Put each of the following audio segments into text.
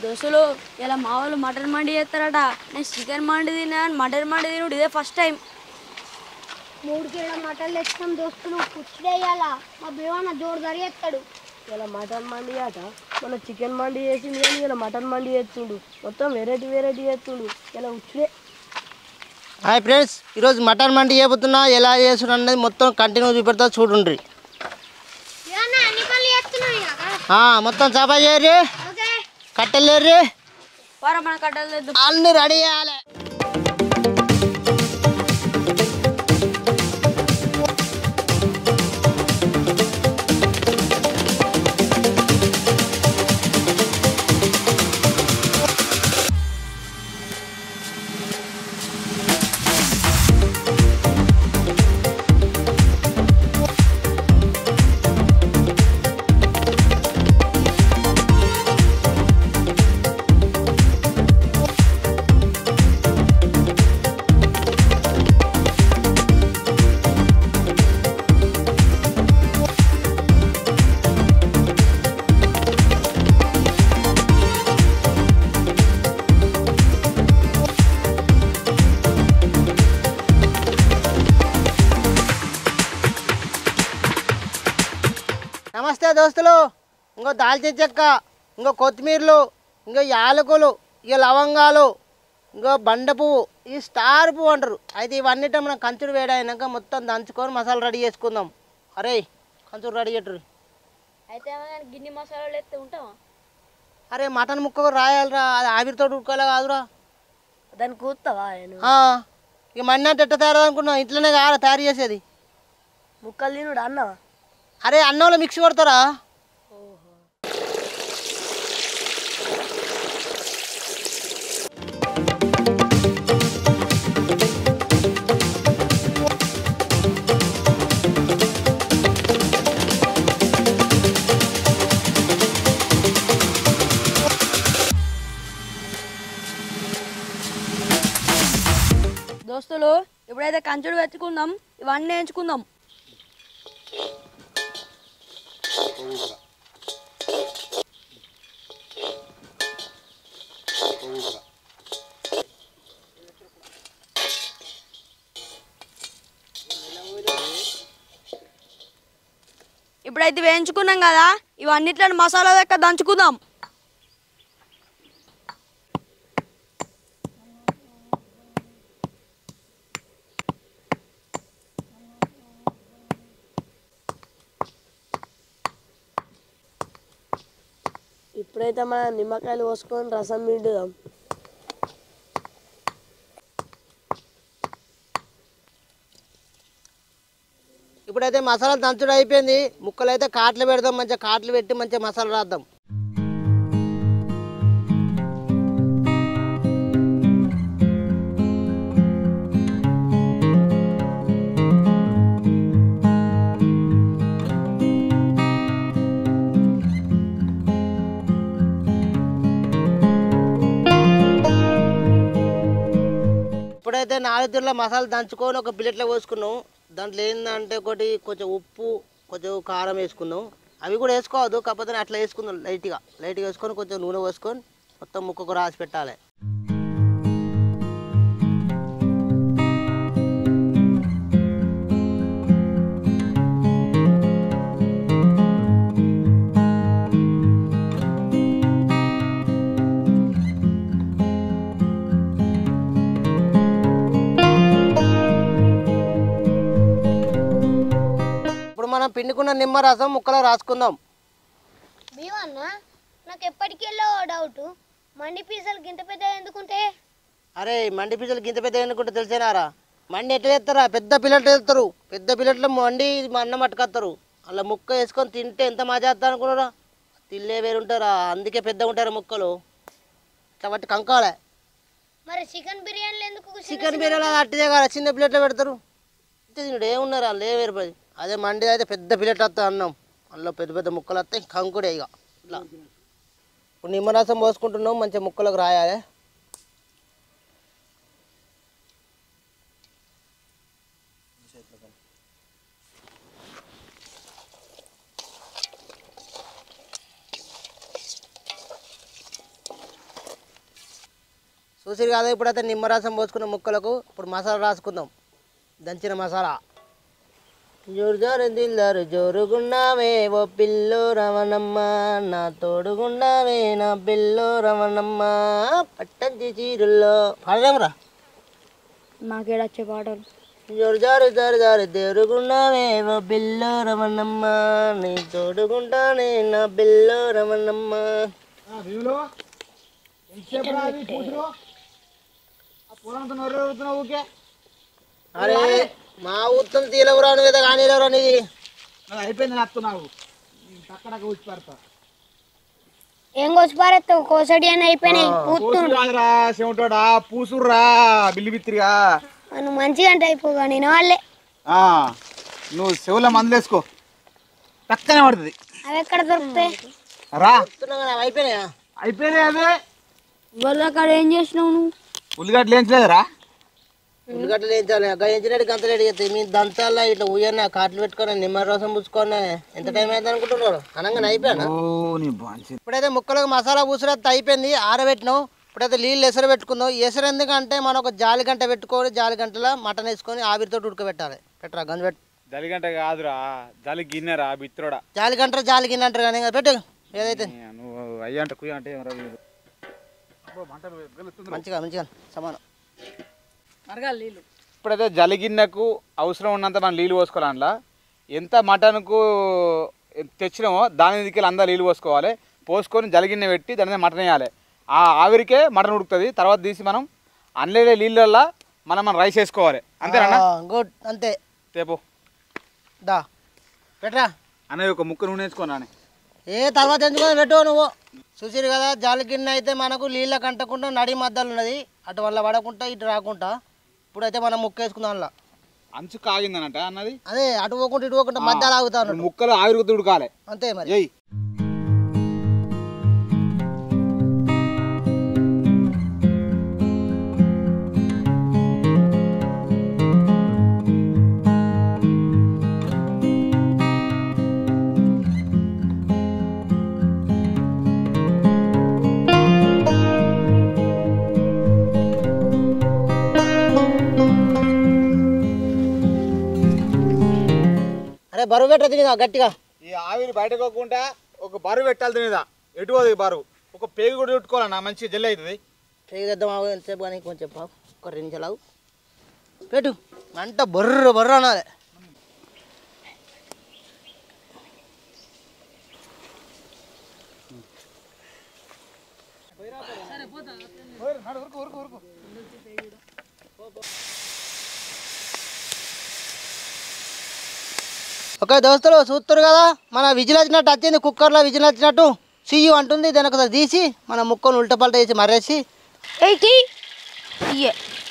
దోశలు ఇలా మా వాళ్ళు మటన్ మండి చేస్తారట నేను చికెన్ మండి తిన్నా మటన్ మండి తినుడు ఇదే ఫస్ట్ టైం మూడు కిలో మటన్ తెచ్చుకున్నాం దోస్తులు పుచ్చిడేయాలా మా భీమన్న జోరు జరిగేస్తాడు ఇలా మటన్ మండి ఆట మన చికెన్ మండి చేసింది కానీ ఇలా మటన్ మండి చేస్తుండు మొత్తం వెరైటీ వెరైటీ చేస్తుండు ఇలా ఉచ్చుడే హాయ్ ఫ్రెండ్స్ ఈరోజు మటన్ మండి చేయబోతున్నా ఎలా చేస్తున్నా అనేది మొత్తం కంటిన్యూ చూపెడతా చూడండి ఏమన్నా అన్ని పనులు చేస్తున్నావు ఇక ఆ, మొత్తం చపా చేయరి ఓకే కట్టెలు లేరి వారా మన కట్టలు తెద్దాం అన్ని రెడీ చేయాలి నమస్తే దోస్తులు ఇంకో దాల్చిన చెక్క ఇంకో కొత్తిమీరలు ఇంకో యాలకులు ఇక లవంగాలు ఇంకో బండ పువ్వు ఈ స్టార్ పువ్వు అంటారు అయితే ఇవన్నిటి మనం కంచుడు వేడైనాక మొత్తం దంచుకొని మసాలా రెడీ చేసుకుందాం అరే కంచుడు రెడీ చేయటరు అయితే ఏమైనా గిన్నె మసాలాలు ఎత్తే ఉంటావా అరే మటన్ ముక్క రాయాలిరా అది ఆవిరితో ఉడకాలే కాదురా దాన్ని కూస్తావా నేను ఆ, ఇక మన్నట్టు ఎట్ట తయారు అనుకున్నాం ఇంట్లోనే కాదు తయారు చేసేది ముక్కలు తినుడు అన్న అరే అన్నంలో మిక్స్ కొడతారా దోస్తులు ఇప్పుడైతే కంచుడు వెతుకుందాం ఇవన్నీ ఎంచుకుందాం ఇప్పుడైతే వేయించుకున్నాం కదా ఇవన్నిట్లను మసాలా దగ్గర దంచుకుందాం ఇప్పుడైతే మన నిమ్మకాయలు పోసుకొని రసం పిండుదాం ఇప్పుడైతే మసాలా దంచుడు అయిపోయింది ముక్కలు అయితే కాట్లు పెడదాం మంచిగా కాట్లు పెట్టి మంచిగా మసాలా రాద్దాం ఇప్పుడైతే నాలుగు తీరుల మసాలా దంచుకొని ఒక ప్లేట్లో పోసుకున్నాం దాంట్లో ఏంటంటే ఒకటి కొంచెం ఉప్పు కొంచెం కారం వేసుకున్నాం అవి కూడా వేసుకోవద్దు కాకపోతే అట్లా వేసుకుందాం లైట్గా లైట్గా వేసుకొని కొంచెం నూనె పోసుకొని మొత్తం ముక్కకు రాసి పెట్టాలి ఇప్పుడు మనం పిండుకున్న నిమ్మరసం ముక్కలో రాసుకుందాం భీమన్న నాకు ఎప్పటికెళ్ళో డౌట్ మండి పీసలు గింత పెద్ద ఎందుకుంటే అరే మండి పిల్లలు గింత పెద్ద అనుకుంటే తెలిసేనారా మండి ఎట్లా చేస్తారా పెద్ద పిల్లలు వెళ్తారు పెద్ద పిల్లట్లు మండి మా అన్నం పట్టుకొస్తారు అలా ముక్క వేసుకొని తింటే ఎంత మజా వస్తా అనుకున్నారా తిల్లే వేరు ఉంటారా అందుకే పెద్ద ఉంటారు ముక్కలు కాబట్టి కంకాలే మరి చికెన్ బిర్యానీలు ఎందుకు చిన్న చికెన్ బిర్యానీ అట్టిదే కదా చిన్న ప్లేట్లో పెడతారు ఇంతే తినుడు ఏమున్నారు అలా వేరు పది అదే మండి అయితే పెద్ద ప్లేట్ వస్తుంది అన్నం అందులో పెద్ద పెద్ద ముక్కలు వస్తాయి కంకుడే ఇక ఇట్లా ఇప్పుడు నిమ్మరసం పోసుకుంటున్నాం మంచిగా ముక్కలకు రాయాలి చూసిరు కాదు ఇప్పుడైతే నిమ్మరసం పోసుకున్న ముక్కలకు ఇప్పుడు మసాలా రాసుకుందాం దంచిన మసాలా జోరు జోరు దిల్లారు జోరుగున్నావే ఓ పిల్లో రమణమ్మ నా తోడుగున్నావే నా పిల్లో రమణమ్మ పట్టంచి చీరుల్లో పాడలేమురా నాకేడొచ్చే పాటలు జోరు జారు జారు జారు దేవుడుగున్నావే ఓ పిల్లో రమణమ్మ నీ తోడుగుంటానే నా పిల్లో రమణమ్మ అరే మా ఉత్తం తీలవురాను మీద కానీ నీది అయిపోయింది నత్తున్నావు అక్కడ కూర్చి పడతా ఏం కోసి పారేస్తావు కోసడి అని అయిపోయినాయి పూతుండు రాదురా చెమటోడా పూసుర్రా బిల్లి బిత్తిరిగా నువ్వు మంచిగా అంటే అయిపోగా నేను వాళ్ళే ఆ, నువ్వు చెవుల మందులేసుకో పక్కనే పడుతుంది అవి ఎక్కడ దొరుకుతాయి రా అయిపోయినాయా అయిపోయినాయి అదే ఇవాళ అక్కడ ఏం చేసినావు నువ్వు ఉల్లిగడ్డలు ఏం చేయలేదురా ఉల్లిగడ్డలు వేయించాలి గయించినట్టు గంతలేడు చేస్తాయి మీ దంతాల్లో ఇట్లా ఉయ్యన్న కాట్లు పెట్టుకొని నిమ్మ రసం పుచ్చుకొని ఎంత టైం అయింది అనుకుంటున్నారు అనగానే అయిపోయాను ఓ నీ బాంచి ఇప్పుడైతే ముక్కలకు మసాలా పూసినట్టు అయిపోయింది ఆరబెట్టినాం ఇప్పుడైతే నీళ్ళు ఎసరు పెట్టుకుందాం ఎసరు ఎందుకంటే మనం ఒక జాలి గంట పెట్టుకొని జాలి గంటలో మటన్ వేసుకొని ఆవిరితో ఉడకబెట్టాలి పెట్టరా గంజు పెట్టు జలిగంట కాదురా జలి గిన్నెరా బిత్తురోడా జాలి గంట జాలి గిన్నె అంటారు కానీ ఇంకా పెట్టు ఏదైతే నువ్వు అయ్యంట కుయ్య అంటే ఏమరా వీడు. అబ్బో, మంటలు వెలుగుతుంది. మంచిగా మంచిగా సమానం మరగాలి నీళ్ళు ఇప్పుడైతే జలిగిన్నెకు అవసరం ఉన్నంత మనం నీళ్ళు పోసుకోవాలి అందులో ఎంత మటన్కు తెచ్చినామో దాని దిక్కి అంతా నీళ్ళు పోసుకోవాలి పోసుకొని జలిగిన్నె పెట్టి దాని మీద మటన్ వేయాలి ఆ ఆవిరికే మటన్ ఉడుకుతుంది తర్వాత తీసి మనం అన్లేడే నీళ్ళల్లో మనం మనం రైస్ వేసుకోవాలి అంతేనా గుడ్ అంతే తేపు దా పెట్టరా అన్నయ్య ఒక ముక్క నూనె వేసుకోనా ఏ తర్వాత ఎంచుకొని పెట్టు నువ్వు చూసిరు కదా జాలి గిన్నె అయితే మనకు నీళ్ళ కంటకుండా నడి మద్దలు ఉన్నది అటు వల్ల పడకుండా ఇటు రాకుండా ఇప్పుడైతే మనం ముక్క వేసుకుందాం అందులో అంచు కాగిందనట అన్నది అదే అటు పోకుండా ఇటు పోకుండా మధ్యలో ఆగుతా ఇప్పుడు ఉన్నాడు ముక్కలు ఆవిరికి ఉడకాలి అంతే మరి జై అరే బరువు పెట్ట తిని గట్టిగా ఈ ఆవిరి బయటకు పోకుండా ఒక బరువు పెట్టాలి దీని మీద ఎటు పోదు ఈ బరువు ఒక పేగు కూడా చుట్టుకోవాలన్నా మంచిగా జల్లి అవుతుంది చేద్దాం ఆగు ఎంతసేపు కానీ కొంచెం పాపు ఒక రెండు నిమిషాలు ఆగు. పెట్టు మంట బొర్ర బొర్ర అనాలి ఓకే దోస్తులు చూస్తారు కదా మన విజిల్ వచ్చినట్టు వచ్చింది కుక్కర్లో విజిల్ వచ్చినట్టు సియ్యు అంటుంది దాని ఒకసారి తీసి మన ముక్కను ఉల్టపల్ట వేసి మరేసి ఏంటి ఇయ్యే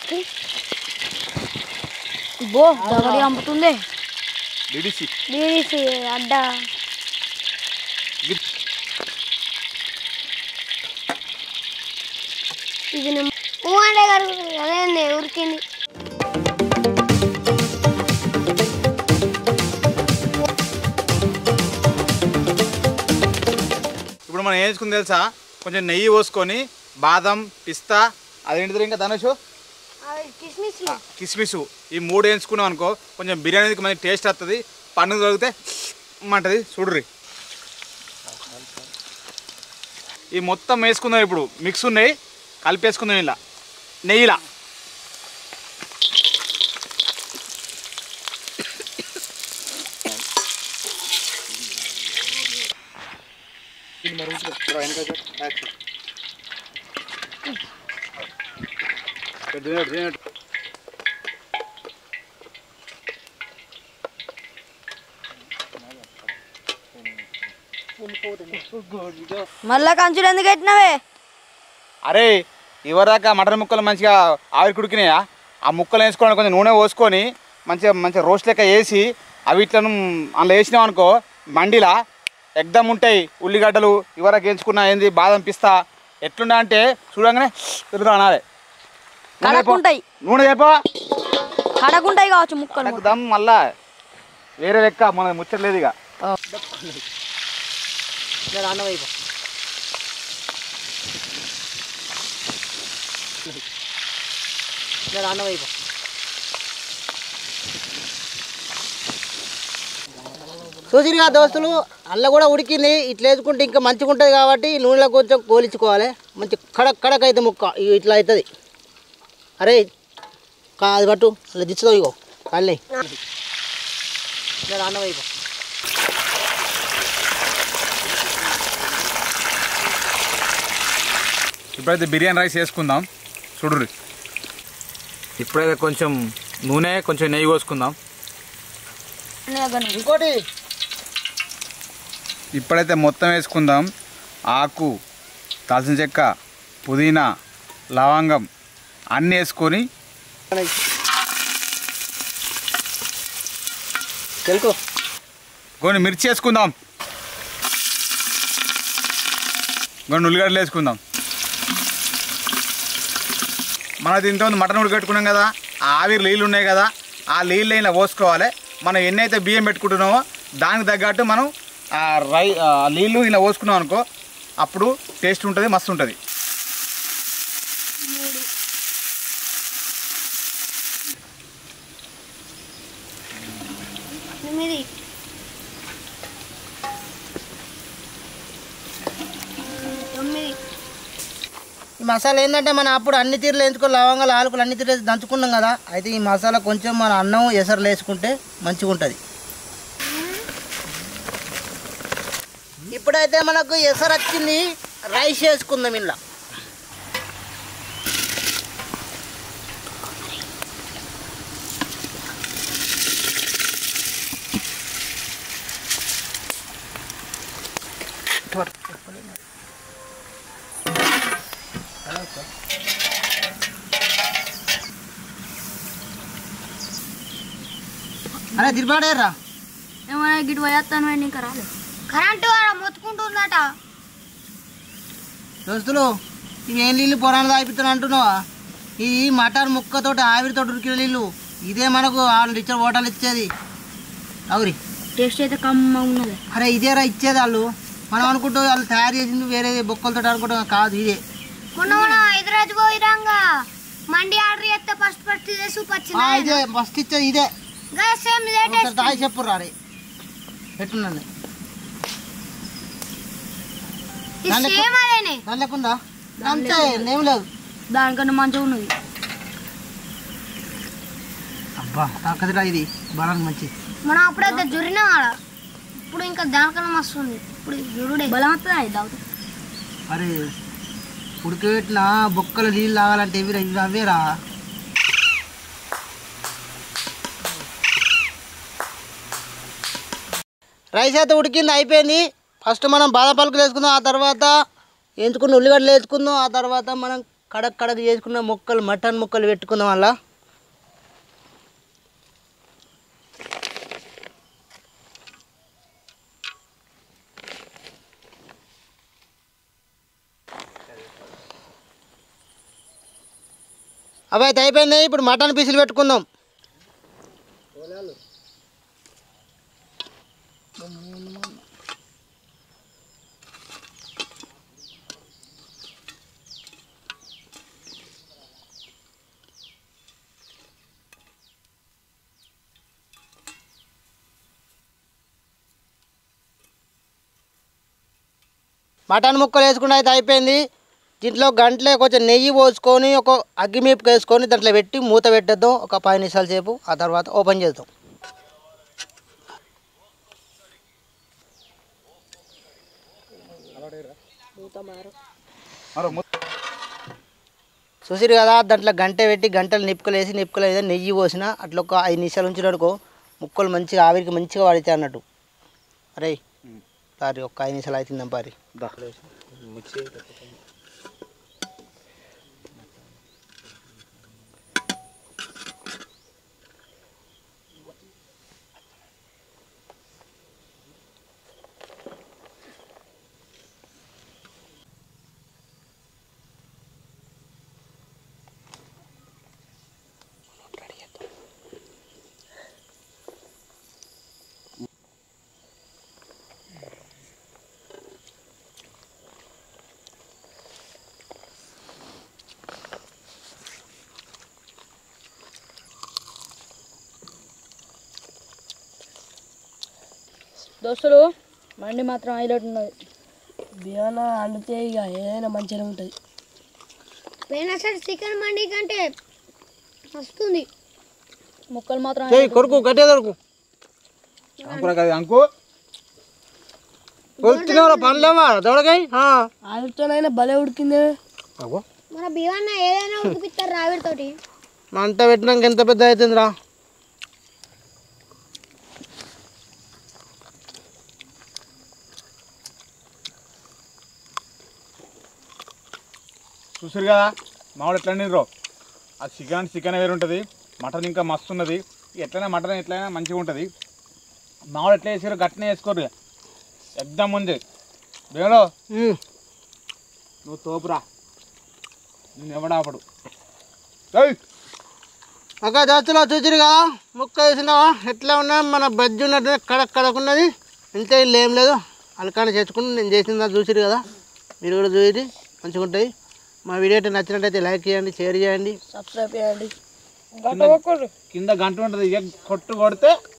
బో దగడి అమ్ముతుంది డిడిసి బీడీసీ అడ్డ ఇది ఊ అంటే గారు అదేంది ఉరికింది ఇప్పుడు మనం ఏం చేసుకుంది తెలుసా కొంచెం నెయ్యి పోసుకొని బాదం పిస్తా అదేంటిది ఇంకా ధనుషు కిస్మిస్ కిస్మిస్ ఈ మూడు వేయించుకున్నాం అనుకో కొంచెం బిర్యానీకి మంచి టేస్ట్ వస్తుంది పండుగ దొరికితే మంటది చూడుర్రి ఈ మొత్తం వేసుకుందాం ఇప్పుడు మిక్స్ ఉన్నాయి కలిపేసుకుందాం ఇలా నెయ్యిలా మళ్ళా కంచులు ఎందుకు పెట్టినవే అరే ఇవరాక మటన్ ముక్కలు మంచిగా ఆవిరి కుడికినాయా ఆ ముక్కలు వేసుకోవడానికి కొంచెం నూనె పోసుకొని మంచిగా మంచిగా రోస్ట్ లెక్క వేసి అవి ఇట్లను అందులో వేసినాం అనుకో మండిలా ఎగ్దమ్ ఉంటాయి ఉల్లిగడ్డలు ఇవరకు వేయించుకున్న ఏంది బాదం పిస్తా ఎట్లున్నా అంటే చూడంగానే తిరుగుతా అనాలి నూనె చెప్పు. కడకుంటాయి నూనె చెప్పా కడకుంటాయి కావచ్చు ముక్కలు నాకు దమ్ మళ్ళా వేరే లెక్క మన ముచ్చట్లేదు ఇక నేను అన్నం అయిపో నేను అన్నం అయిపో చూసిరుగా దోస్తులు అల్ల కూడా ఉడికింది ఇట్లా వేసుకుంటే ఇంకా మంచిగా ఉంటుంది కాబట్టి ఈ నూనెలో కొంచెం కోలించుకోవాలి మంచి కడక్ కడక్ అయితే ముక్క ఇగో ఇట్లా అవుతుంది అరే కా అది పట్టు అలా దిచ్చుతో ఇగో కళ్ళే నేను అన్నం అయిపో ఇప్పుడైతే బిర్యానీ రైస్ వేసుకుందాం చూడుర్రి ఇప్పుడైతే కొంచెం నూనె కొంచెం నెయ్యి పోసుకుందాం ఇంకోటి ఇప్పుడైతే మొత్తం వేసుకుందాం ఆకు దాల్చిన చెక్క పుదీనా లవంగం అన్నీ వేసుకొని తెలుకో కొన్ని మిర్చి వేసుకుందాం కొన్ని ఉల్లిగడ్డలు వేసుకుందాం మన దీంతో మటన్ ఉడకట్టుకున్నాం కదా ఆ ఆవిరి నీళ్ళు ఉన్నాయి కదా ఆ నీళ్ళు ఇలా పోసుకోవాలి మనం ఎన్నైతే బియ్యం పెట్టుకుంటున్నామో దానికి తగ్గట్టు మనం ఆ రై ఆ నీళ్ళు ఇలా పోసుకున్నాం అనుకో అప్పుడు టేస్ట్ ఉంటుంది మస్తు ఉంటుంది తొమ్మిది తొమ్మిది ఈ మసాలా ఏంటంటే మనం అప్పుడు అన్ని తీరులు వేసుకొని లవంగాలు ఆలుకలు అన్ని తీరు వేసి దంచుకున్నాం కదా అయితే ఈ మసాలా కొంచెం మన అన్నం ఎసరులు వేసుకుంటే మంచిగా ఉంటుంది ఇప్పుడైతే మనకు ఎసరు వచ్చింది రైస్ వేసుకుందాం ఇలా అరే దిర్బాడేరా ఏమైనా గిట్ పోయేస్తాను ఇంకా రాలేదు కరెంటు ఆడ మొత్తుకుంటుందట దోస్తులు ఇవి ఏం నీళ్ళు పొరాలు తాగిపిస్తాను అంటున్నావా ఈ మటన్ ముక్కతోటి ఆవిరితో ఉడికిన నీళ్ళు ఇదే మనకు వాళ్ళు రిచర్ హోటల్ ఇచ్చేది అవురి టేస్ట్ అయితే కమ్మ ఉన్నది అరే ఇదేరా ఇచ్చేది వాళ్ళు మనం అనుకుంటూ వాళ్ళు తయారు చేసింది వేరే బొక్కలతో అనుకుంటాం కాదు ఇదే మొన్న మొన్న హైదరాబాద్ పోయిరాంగా మండి ఆర్డర్ చేస్తే ఫస్ట్ ఫస్ట్ ఇదే సూప్ ఆ, వచ్చింది ఇదే ఫస్ట్ ఇచ్చేది ఇదే గా సేమ్ ఇదే ఒకసారి టేస్ట్ తాగి చెప్పు రారే ఎట్టున్నది ఇది సేమ్ అదేనే దాని లేకుందా అంతే ఏం లేదు దానికన్నా మంచిగా ఉన్నది అబ్బా తాకదిరా ఇది బలానికి మంచిది మనం అప్పుడైతే జురినా ఆడ ఇప్పుడు ఇంకా దానికన్నా మస్తు ఉంది ఇప్పుడు జురుడే బలం వస్తుంది అది తాగుతుంది అరే ఉడకబెట్టిన బొక్కలు నీళ్ళు తాగాలంటే ఇవి ఇవి అవేరా రైస్ అయితే ఉడికింది అయిపోయింది ఫస్ట్ మనం బాదం పలుకులు వేసుకుందాం ఆ తర్వాత వేయించుకున్న ఉల్లిగడ్డలు వేసుకుందాం ఆ తర్వాత మనం కడక్ కడక్ చేసుకున్న ముక్కలు మటన్ ముక్కలు పెట్టుకుందాం అలా అవి అయితే అయిపోయింది ఇప్పుడు మటన్ పీసులు పెట్టుకుందాం మటన్ ముక్కలు వేసుకుంటే అయితే అయిపోయింది దీంట్లో గంటలే కొంచెం నెయ్యి పోసుకొని ఒక అగ్గి మీపుకు వేసుకొని దాంట్లో పెట్టి మూత పెట్టేద్దాం ఒక పది నిమిషాల సేపు ఆ తర్వాత ఓపెన్ చేద్దాం మరో ము- చూసిరు కదా దాంట్లో గంట పెట్టి గంటలు నిప్పుకలు వేసి నిప్పుకలు వేసి నెయ్యి పోసిన అట్లా ఒక ఐదు నిమిషాలు ఉంచినడుకో ముక్కలు మంచిగా ఆవిరికి మంచిగా పడితే అన్నట్టు అరే పారి ఒక ఐదు నిమిషాలు అవుతుందాం పారి దా. దోస్తులు మండి మాత్రం హైలైట్ ఉన్నది బియ్యాన అండితే ఇక ఏదైనా మంచిగా ఉంటుంది పోయినసారి చికెన్ మండి కంటే వస్తుంది ముక్కలు మాత్రం చెయ్యి కొడుకు గట్టిగా దొరుకు అంకురా కదా అంకు కొడుతున్నారా పనులేమా దొడకాయి ఆలుతోనైనా భలే ఉడికిందే మన భీమన్న ఏదైనా ఉడికిస్తారు రావిడితోటి మంట పెట్టినాక ఎంత పెద్ద అవుతుందిరా చూసారు కదా మామిడి ఎట్లా రో ఆ చికెన్ చికెన్ వేరు ఉంటుంది మటన్ ఇంకా మస్తు ఉన్నది ఎట్లయినా మటన్ ఎట్లయినా మంచిగా ఉంటుంది మామిడి ఎట్లా వేసారు గట్టినే వేసుకోరు ఎగ్దమ్ ఉంది బేలో నువ్వు తోపురా నేను ఎవడాపడు ఏయ్ అక్క దోస్తులో చూసిరు కదా ముక్క వేసినావా ఎట్లా ఉన్నా మన బజ్జి ఉన్నట్టు కడక్ కడక్ ఉన్నది ఇంత ఇల్లు ఏం లేదు అలకాని చేసుకుని నేను చేసిందా చూసిరు కదా మీరు కూడా చూసి మంచిగా ఉంటాయి మా వీడియో అయితే నచ్చినట్టయితే లైక్ చేయండి షేర్ చేయండి సబ్స్క్రైబ్ చేయండి కింద గంట ఉంటుంది ఇక కొట్టు కొడితే